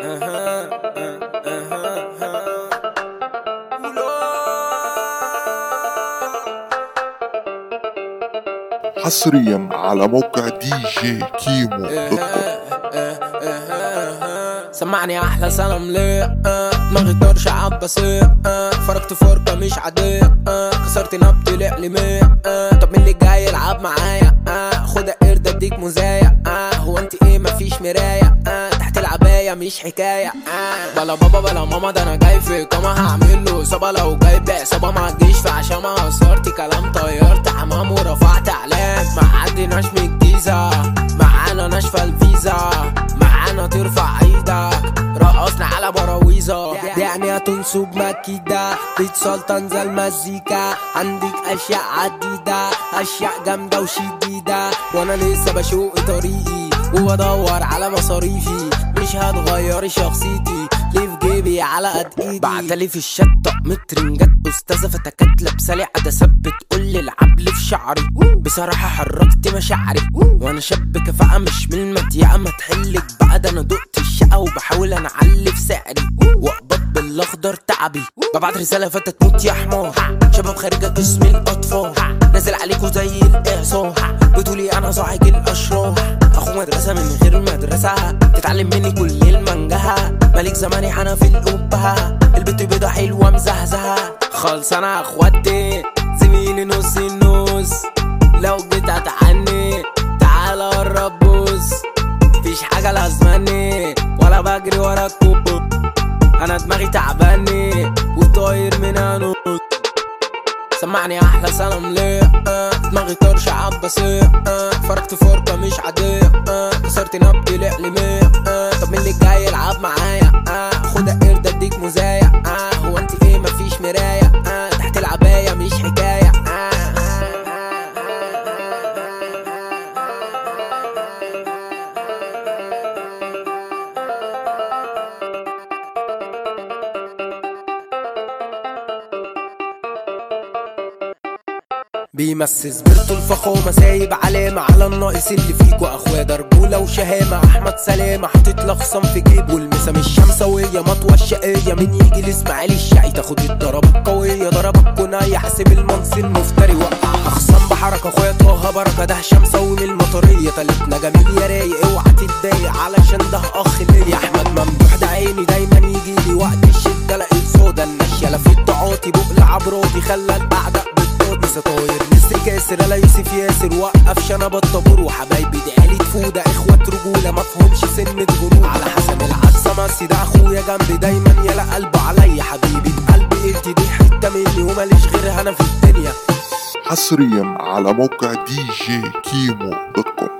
حصريا على موقع دي جي كيمو دوت كوم سمعني احلى سلام ليه دماغي طرش عباسية فرقت فرقة مش عادية كسرت نبض لعلمية طب مين اللي جاي يلعب معايا خد قرد اديك مزايا هو انت ايه مفيش مراية تحت العباية مش حكاية بلا بابا بلا ماما ده انا جاي في كما هعمل له اصابة لو جاي بعصابة ما تجيش في عشان ما قصرت كلام طيرت حمام ورفعت اعلام ما عديناش من الجيزة معانا ناشفة الفيزا معانا ترفع ايدك رقصنا على براويزة يعني هتنصب مكيدة بيت سلطان زي المزيكا عندك اشياء عديدة اشياء جامدة وشديدة وانا لسه بشوق طريقي وبدور على مصاريفي مش هتغيري شخصيتي ليه في جيبي على قد ايدي بعتلي في الشات طقم ترنجات استاذه فتكات لابسالي عدسات بتقولي العبل في شعري بصراحه حركت مشاعري وانا شاب كفاءه مش من المضيعه ما تحلك بقى ده انا دقت الشقه وبحاول انا اعلي في سعري واقبض بالاخضر تعبي ببعت رساله فتتموت يا حمار شباب خارجه قسم الاطفال نازل عليكوا زي الاعصار بتقولي انا صاحب الاشرار اخو مدرسه من غير مدرسه تتعلم مني كل المنجهه ملك زماني حنا في القبها البت بيضه حلوه مزهزهه خالص انا اخواتي زميلي نص النص لو جيت اتعني تعال قرب بص مفيش حاجه لازماني ولا بجري ورا الكوب انا دماغي تعباني وطاير من انوس سمعني احلى سلام ليه دماغي طرش عباسية فرقت فرقة مش عادية كسرت نبض الإعلامية طب مين اللي جاي يلعب معايا خد قرد اديك مزايا هو انت ايه مفيش مراية تحت العباية مش حكاية بيمسس بيرتو الفخامة سايب علامة على الناقص اللي فيكوا اخويا درجولة وشهامة احمد سلامة حاطط لخصم في جيبه والمسا مش شمسوية مطوة الشقية من يجي الاسماعيلي الشقي تاخد الضربة القوية ضربك كناية حاسب المنصي المفتري وقع اخصام بحركة اخويا طه بركة ده هشام سوي من المطرية تالتنا جميل يا رايق اوعى تتضايق علشان ده اخ ليا احمد ممدوح ده عيني دايما يجي لي وقت الشدة الاقي صودا النشية في التعاطي بقل عبراتي خلى الاعداء بالطاط لسه طاير نسر كاسر الا يوسف ياسر وقف شنب الطابور وحبايبي دعالي تفودة اخوة رجولة مفهومش سن غرور على حسن العدسة ماسي ده اخويا جنبي دايما يلا قلبه عليا حبيبي بقلبي انت دي حتة مني وماليش غيرها انا في الدنيا حصريا على موقع دي جي كيمو دوت كوم